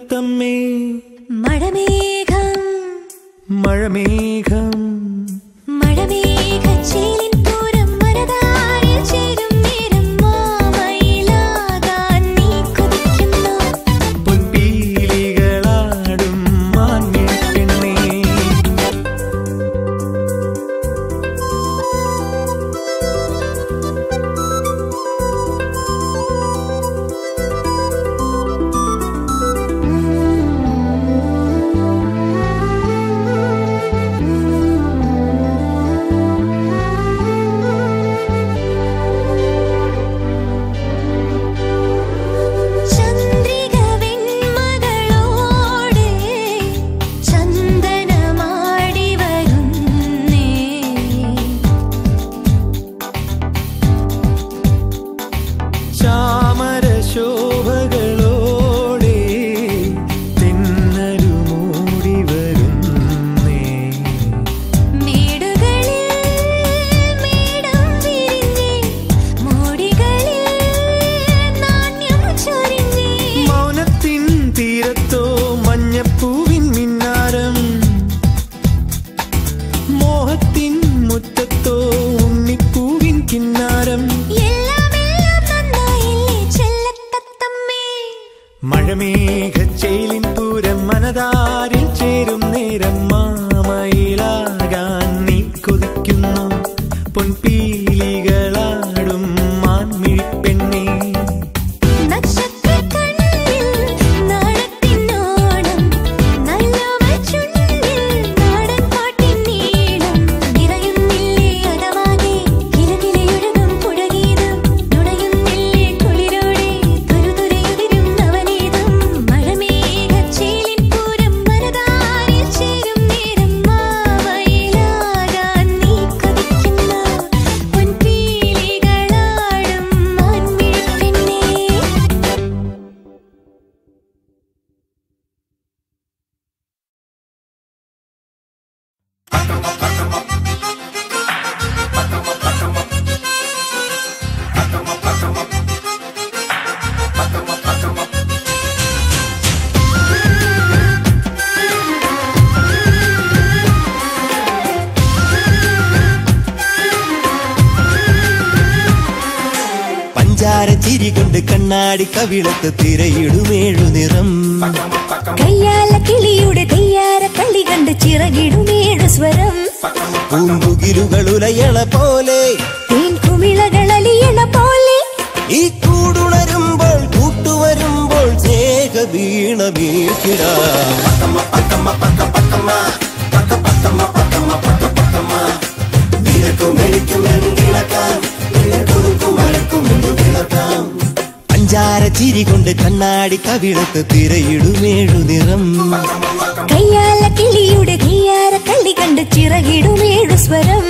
തത്തമ്മേ മഴമേഘം മഴമേഘം മഴമേഘച്ചേലിൻ പൂരം മനതാരിൽ ചേരും നേരം മാമയിലാകാൻ നീ കൊതിക്കുന്നു പൊൻപീലികളാടും മാഞ്ഞ പെണ്ണേ ചന്ദ്രിക വെൺമകളോടെ ചന്ദനമാടി വരുന്നേ ചാമര ശോഭകളോടെ തെന്നലു മൂടി വരുന്നേ മേടുകളിൽ മേടം വിരിഞ്ഞേ മോടികളിൽ നാണ്യം ചൊരിഞ്ഞേ മൗനത്തിൻ തീരത്തോ മഞ്ഞപ്പൂവിൻ മിന്നാരം മോഹത്തിൻ മുറ്റത്തോ ഉണ്ണിപ്പൂവിൻ കിന്നാരം എല്ലാം എല്ലാം നന്നായില്ലേ ചെല്ലത്തത്തമ്മേ മഴമേഘച്ചെയിലിൻ പൂരം മനതാരിൽ ചേരും നേരം മാമയിലാകാൻ നീ കൊതിക്കുന്നു പൊൻപീലികളാടും മാൻമിഴിപ്പെണ്ണേ നക്ഷത്രക്കണ്ണിൽ നാടത്തിനോണം നല്ലോമ ചുണ്ടിൽ നാടൻ പാട്ടിൻ നീളം നിറയുന്നില്ലേ അകമാകെ കിലകിലയൊഴുകും പുഴഗീതം നുണയുന്നില്ലേ കുളിരോടെ തുരുതുരയുതിരും നവനീതം മഴമേഘച്ചേലിൻ പൂരം മനതാരിൽ ചേരും നേരം മാമയിലാകാൻ നീ കൊതിക്കുന്ന പൊൻപീലികളാടും മാൻമിഴിപ്പെണ്ണേ പഞ്ചാര ചിരി കൊണ്ട് കണ്ണാടി കവിളത്ത് തിരയിടുമേഴു നിറം കയ്യാല കിളിയുടെ തെയ്യാര കളി കണ്ട് ചിറകിടുമേഴു സ്വരം പൂമ്പുകിലുകൾ ഉലയള പോലെ തേൻ കുമിളകളലിയണ പോലെ ഈ കൂടുണരുമ്പോൾ കൂട്ടുവരുമ്പോൾ സ്നേഹ വീണ വീഴ്ത്തിടാ പഞ്ചാര ചിരി കൊണ്ട് കണ്ണാടി കവിളത്ത് തിരയിടുമേഴു നിറം കയ്യാല കിളിയുടെ തെയ്യാര കളി കണ്ട് ചിറകിടുമേഴു സ്വരം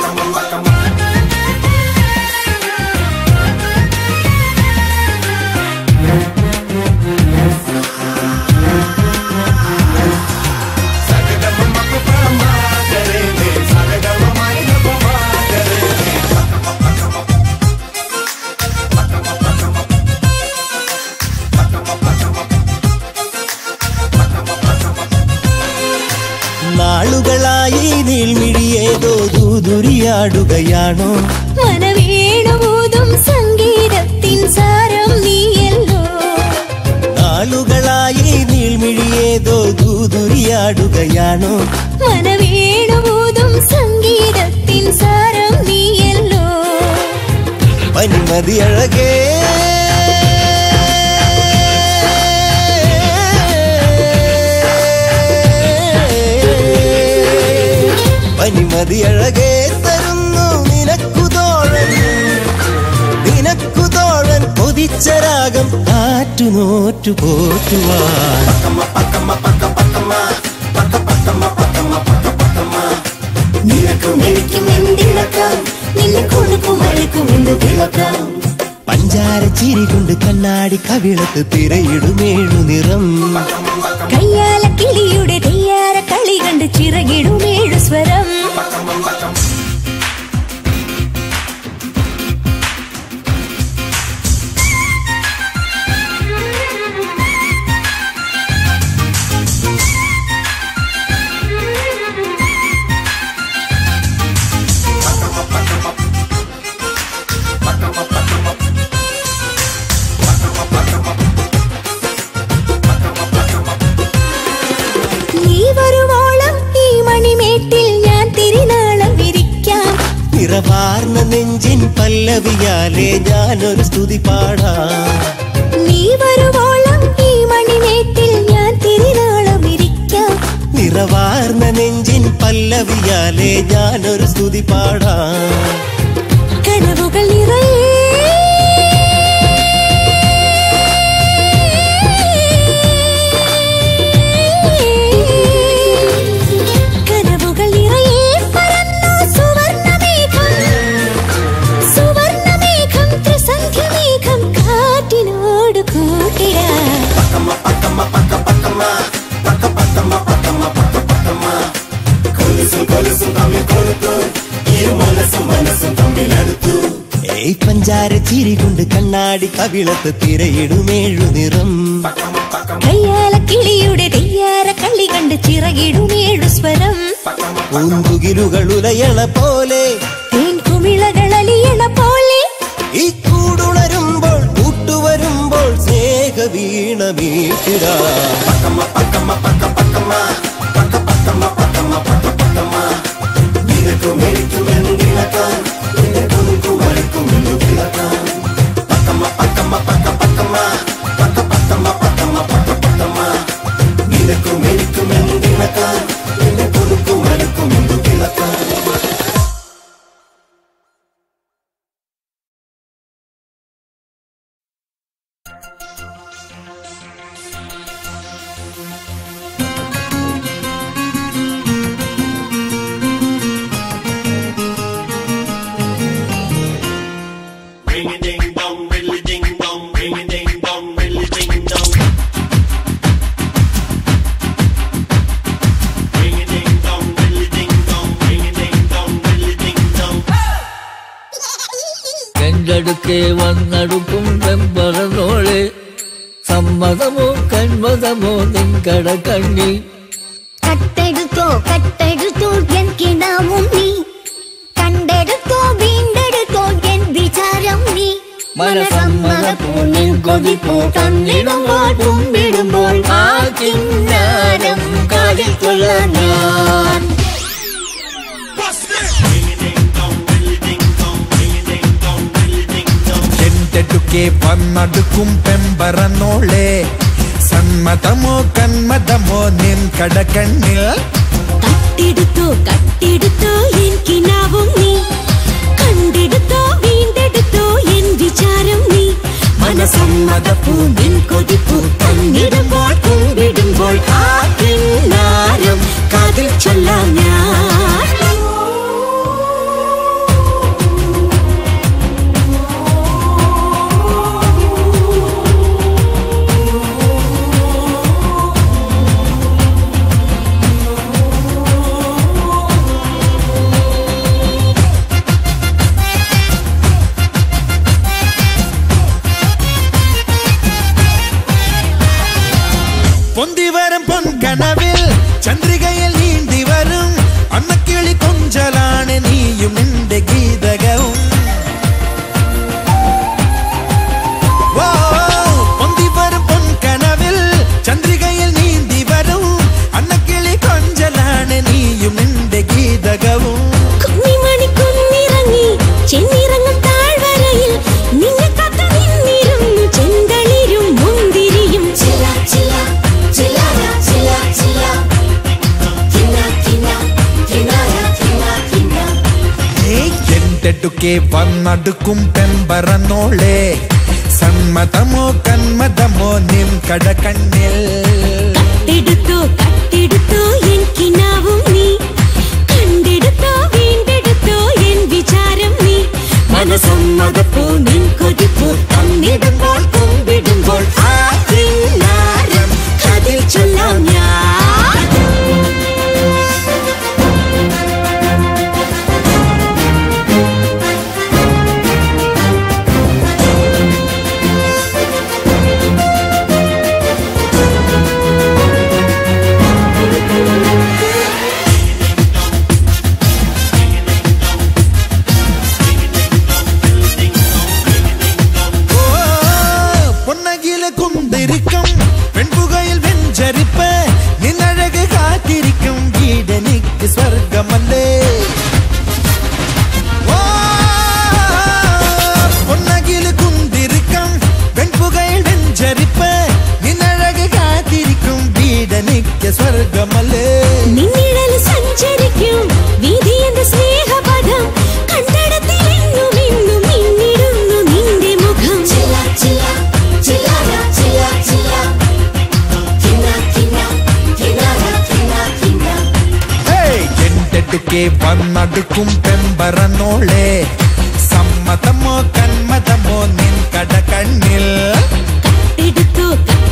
നാളുകളായി നീൾമിഴിയേതോ ദൂതുരിയാടുകയാണോ മനവേണുമൂതും സംഗീതത്തിൻ സാരം നീയല്ലോ നാളുകളായി നീൾമിഴിയേതോ ദൂതുരിയാടുകയാണോ മനവേണുമൂതും സംഗീതത്തിൻ സാരം നീയല്ലോ പനിമതി അഴകേ പനിമതി അഴകേ തരുന്നു നിനക്കു തോഴൻ നിനക്കു തോഴൻ കൊതിച്ച രാഗം ആറ്റുനോറ്റു പോറ്റുവാൻ നിനക്കും എനിക്കും എന്തിളക്കാം നിന്നെ കൊടുക്കും അഴുക്കും എന്ത് തിളക്കാം പഞ്ചാര ചിരി കൊണ്ട് കണ്ണാടി കവിളത്ത് തിരയിടുമേഴു നിറം കയ്യാല കിളിയുടെ തെയ്യാര കളി കണ്ട് ചിറകിടുമേഴു സ്വരം നിറവാർന്ന നെഞ്ചിൻ പല്ലവിയാലെ ഞാനൊരു സ്തുതി പാടാം നീ വരുവോളം ഈ മണിമേട്ടിൽ ഞാൻ തിരുനാളം ഇരിക്കാം നിറവാർന്ന നെഞ്ചിൻ പല്ലവിയാലെ ഞാനൊരു സ്തുതി പാടാം കനവുകൾ നിറയെ കനവുകൾ നിറയെ പരന്നു സുവർണ്ണമേഘം സുവർണ്ണമേഘം ത്രിസന്ധ്യമേഘം കാറ്റിനോട് കൂട്ടിടാ ഏയ് പഞ്ചാര ചിരി കൊണ്ട് കണ്ണാടി കവിളത്ത് തിരയിടുമേഴു നിറം കയ്യാല കിളിയുടെ തെയ്യാര കളി കണ്ട് ചിറകിടുമേഴു സ്വരം പൂന്തുകിലുകൾ ഉലയണ പോലെ തേൻ കുമിളകൾ അലിയണ പോലെ ഈ കൂടുണരുമ്പോൾ കൂട്ടുവരുമ്പോൾ സ്നേഹ വീണ വീട്ടിടാ Ring a ding dong, really ding dong, ring a ding dong, really ding dong. Ring a ding dong, really ding dong, ring a ding dong, really ding dong. കണ്ടടുക്കെ വന്നടുക്കും വെമ്പറന്നോളെ സമ്മതമോ കന്മതമോ നിൻകട കണ്ണി കട്ടെടുത്തോ കട്ടെടുത്തോ എൻ കിണാവും നീ കണ്ടെടുത്തോ വീണ്ടെടുത്തോ എൻ വിചാരം നീ മനസമ്മതപ്പൂനിൻ കൊതിപ്പൂ കണ്ണിടുമ്പോൾ കുമ്പിടുമ്പോൾ ആ കിന്നാരം കാതിൽ കൊള്ളാൻ ഞാൻ Ring a ding dong, really ding dong, ring a ding dong, really ding dong. ಎಂಟೆಟುಕೆ ಬನ್ನಡುಕುಂ ಪೆಂಬರನೋಳೆ സമ്മതമോ കന്മതമോ നിൻ കടക്കണ്ണിൽ കട്ടെടുത്തോ കട്ടെടുത്തോ എൻ കിനാവും നീ കണ്ടെടുത്തോ വീണ്ടെടുത്തോ എൻ വിചാരം നീ മനസമ്മതപ്പൂ നിൻ കൊതിപ്പൂ കണ്ണിടുമ്പോൾ കുമ്പിടുമ്പോൾ ആ കിന്നാരം കാതിൽ ചൊല്ലാം ഞാൻ പൊന്തിവരും പൊൻകനവിൽ ചന്ദ്രികയിൽ നീന്തി വരും അന്നക്കിളി കൊഞ്ചലാണ് നീയും നിന്റെ ഗീതകവും ഓ, പൊന്തിവരും പൊൻകനവിൽ ചന്ദ്രികയിൽ നീന്തി വരും അന്നക്കിളി കൊഞ്ചലാണ് നീയും നിന്റെ ഗീതകവും കുഞ്ഞിമണി കുന്നിറങ്ങി ചെന്നിറങ്ങും താഴ്വരയിൽ നിന്നെ കാത്തു നിന്നിരുന്നു ചെന്തളിരും മുന്തിരിയും ചില ചില ചിലര ചില ചില കിന്ന കിന്ന കിന്നര കിന്ന കിന്ന ಎಂಟೆಟುಕೆ ಬನ್ನಡುಕುಂ ಪೆಂಬರನೋಳೆ സമ്മതമോ കന്മതമോ നിൻ കടക്കണ്ണിൽ കട്ടെടുത്തോ കട്ടെടുത്തോ എൻ കിനാവും നീ കണ്ടെടുത്തോ വീണ്ടെടുത്തോ എൻ വിചാരം നീ മനസമ്മതപ്പൂ നിൻ കൊതിപ്പൂ തന്നിടുമ്പോൾ കുമ്പിടുമ്പോൾ ആ കിന്നാരം കതിൽ ചൊല്ലാം ഞാൻ ോ നടുക്കെ വന്നടുക്കും പെമ്പറന്നോളെ സമ്മതമോ കന്മതമോ നിൻ കട കണ്ണിൽ എടുത്തു